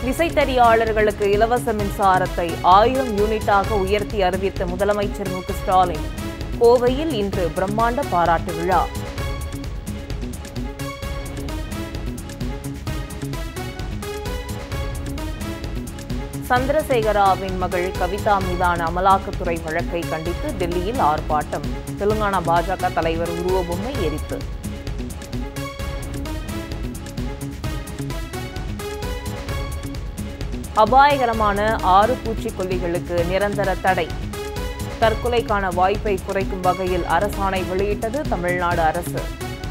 விசைத்தறியாளர்களுக்கு இலவச மின்சாரத்தை ஆயிரம் யூனிட்டாக உயர்த்தி அறிவித்த முதலமைச்சர் மு க ஸ்டாலின் கோவையில் இன்று பிரம்மாண்ட பாராட்டு விழா சந்திரசேகராவின் மகள் கவிதா மீதான அமலாக்கத்துறை வழக்கை கண்டித்து டெல்லியில் ஆர்ப்பாட்டம் தெலுங்கானா பாஜக தலைவர் உருவபொம்மை எரிப்பு அபாயகரமான ஆறு பூச்சிக்கொல்லிகளுக்கு நிரந்தர தடை தற்கொலைக்கான வாய்ப்பை குறைக்கும் வகையில் அரசாணை வெளியிட்டது தமிழ்நாடு அரசு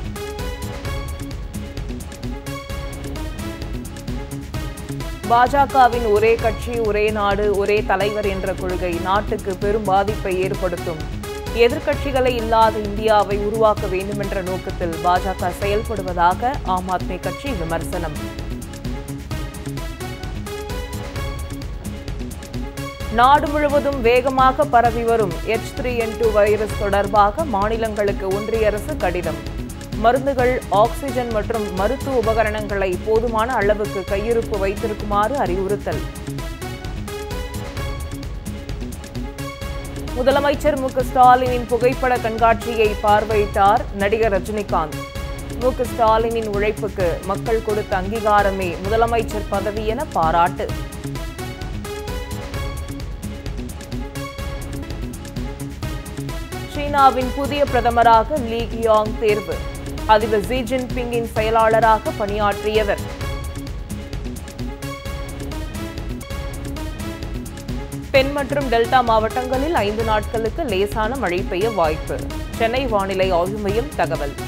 பாஜகவின் ஒரே கட்சி ஒரே நாடு ஒரே தலைவர் என்ற கொள்கை நாட்டுக்கு பெரும் பாதிப்பை ஏற்படுத்தும் எதிர்க்கட்சிகளை இல்லாத இந்தியாவை உருவாக்க வேண்டுமென்ற நோக்கத்தில் பாஜக செயல்படுவதாக ஆம் ஆத்மி கட்சி விமர்சனம் நாடு முழுவதும் வேகமாக பரவி வரும் H three N two virus தொடர்பாக மாநிலங்களுக்கு ஒன்றிய அரசு கடிதம் மருந்துகள் ஆக்ஸிஜன் மற்றும் மருத்துவ உபகரணங்களை போதுமான அளவுக்கு கையிருப்பு வைத்திருக்குமாறு அறிவுறுத்தல் முதலமைச்சர் மு க ஸ்டாலினின் புகைப்பட கண்காட்சியை பார்வையிட்டார் நடிகர் ரஜினிகாந்த் மு க ஸ்டாலினின் உழைப்புக்கு மக்கள் கொடுத்த அங்கீகாரமே முதலமைச்சர் பதவி என பாராட்டு சீனாவின் புதிய பிரதமராக லீ கியாங் தேர்வு அதிபர் ஜி ஜின்பிங்கின் செயலாளராக பணியாற்றியவர் தென் மற்றும் டெல்டா மாவட்டங்களில் ஐந்து நாட்களுக்கு லேசான மழை பெய்ய வாய்ப்பு சென்னை வானிலை ஆய்வு மையம் தகவல்